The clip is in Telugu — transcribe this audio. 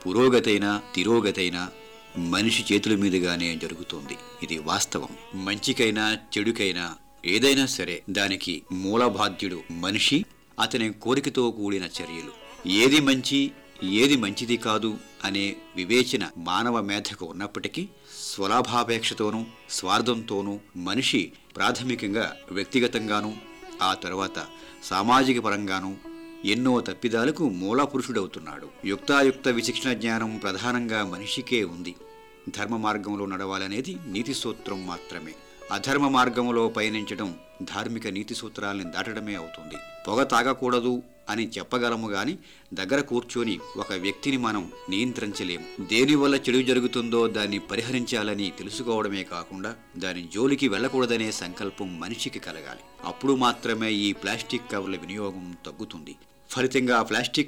పురోగతైనా తిరోగతైనా మనిషి చేతుల మీదుగానే జరుగుతుంది ఇది వాస్తవం మంచికైనా చెడుకైనా ఏదైనా సరే దానికి మూల బాధ్యుడు మనిషి అతని కోరికతో కూడిన చర్యలు ఏది మంచి ఏది మంచిది కాదు అనే వివేచన మానవ మేధకు ఉన్నప్పటికీ స్వలాభాపేక్షతోనూ స్వార్థంతోనూ మనిషి ప్రాథమికంగా వ్యక్తిగతంగానూ ఆ తర్వాత సామాజిక పరంగానూ ఎన్నో తప్పిదాలకు మూలపురుషుడవుతున్నాడు యుక్తాయుక్త విచక్షణ జ్ఞానం ప్రధానంగా మనిషికే ఉంది ధర్మ మార్గంలో నడవాలనేది నీతి సూత్రం మాత్రమే అధర్మ మార్గంలో పయనించడం ధార్మిక నీతి సూత్రాల్ని దాటడమే అవుతుంది పొగ తాగకూడదు అని చెప్పగలము గాని దగ్గర కూర్చొని ఒక వ్యక్తిని మనం నియంత్రించలేము దేనివల్ల చెడు జరుగుతుందో దాన్ని పరిహరించాలని తెలుసుకోవడమే కాకుండా దాని జోలికి వెళ్ళకూడదనే సంకల్పం మనిషికి కలగాలి అప్పుడు మాత్రమే ఈ ప్లాస్టిక్ కవర్ల వినియోగం తగ్గుతుంది ఫలితంగా ప్లాస్టిక్